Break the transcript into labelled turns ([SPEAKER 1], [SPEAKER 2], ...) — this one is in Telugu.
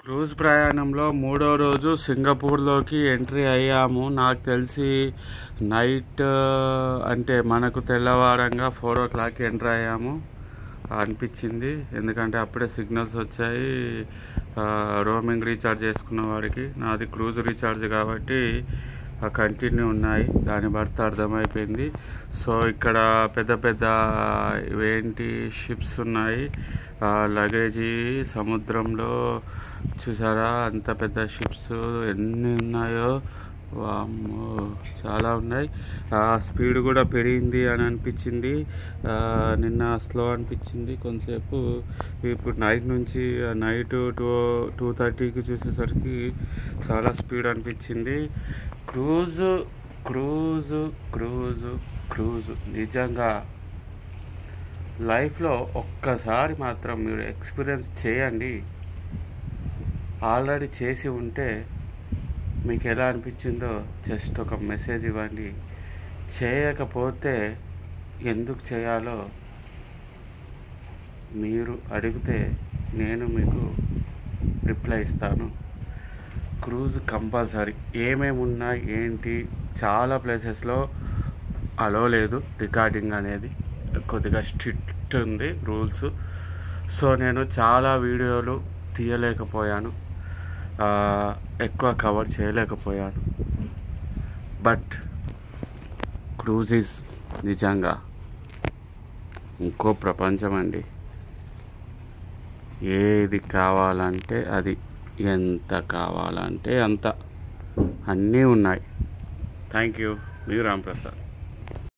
[SPEAKER 1] క్రూజ్ ప్రయాణంలో మూడో రోజు సింగపూర్లోకి ఎంట్రీ అయ్యాము నాకు తెలిసి నైట్ అంటే మనకు తెల్లవారంగా ఫోర్ ఓ క్లాక్కి ఎంటర్ అయ్యాము అనిపించింది ఎందుకంటే అప్పుడే సిగ్నల్స్ వచ్చాయి రోమింగ్ రీఛార్జ్ చేసుకున్న వారికి నాది క్రూజ్ రీఛార్జ్ కాబట్టి కంటిన్యూ ఉన్నాయి దాన్ని బట్టి అర్థమైపోయింది సో ఇక్కడ పెద్ద పెద్ద ఇవేంటి షిప్స్ ఉన్నాయి లగేజీ సముద్రంలో చూసారా అంత పెద్ద షిప్స్ ఎన్ని ఉన్నాయో వామ్మో చాలా ఉన్నాయి స్పీడ్ కూడా పెరిగింది అని అనిపించింది ఆ, నిన్న స్లో అనిపించింది కొంతసేపు ఇప్పుడు నైట్ నుంచి నైట్ టూ టూ థర్టీకి చూసేసరికి చాలా స్పీడ్ అనిపించింది క్రూజ్ క్రూజ్ క్రూజ్ క్రూజ్ నిజంగా లైఫ్లో ఒక్కసారి మాత్రం మీరు ఎక్స్పీరియన్స్ చేయండి ఆల్రెడీ చేసి ఉంటే మీకు ఎలా అనిపించిందో జస్ట్ ఒక మెసేజ్ ఇవ్వండి చేయకపోతే ఎందుకు చేయాలో మీరు అడిగితే నేను మీకు రిప్లై ఇస్తాను క్రూజ్ కంపల్సరీ ఏమేమి ఉన్నాయి ఏంటి చాలా ప్లేసెస్లో అలో లేదు రికార్డింగ్ అనేది కొద్దిగా స్ట్రిక్ట్ ఉంది రూల్స్ సో నేను చాలా వీడియోలు తీయలేకపోయాను ఆ, ఎక్కువ కవర్ చేయలేకపోయాను బట్ క్రూజీస్ నిజంగా ఇంకో ప్రపంచం అండి ఏది కావాలంటే అది ఎంత కావాలంటే అంత అన్నీ ఉన్నాయి థ్యాంక్ యూ మీ రాంప్రసాద్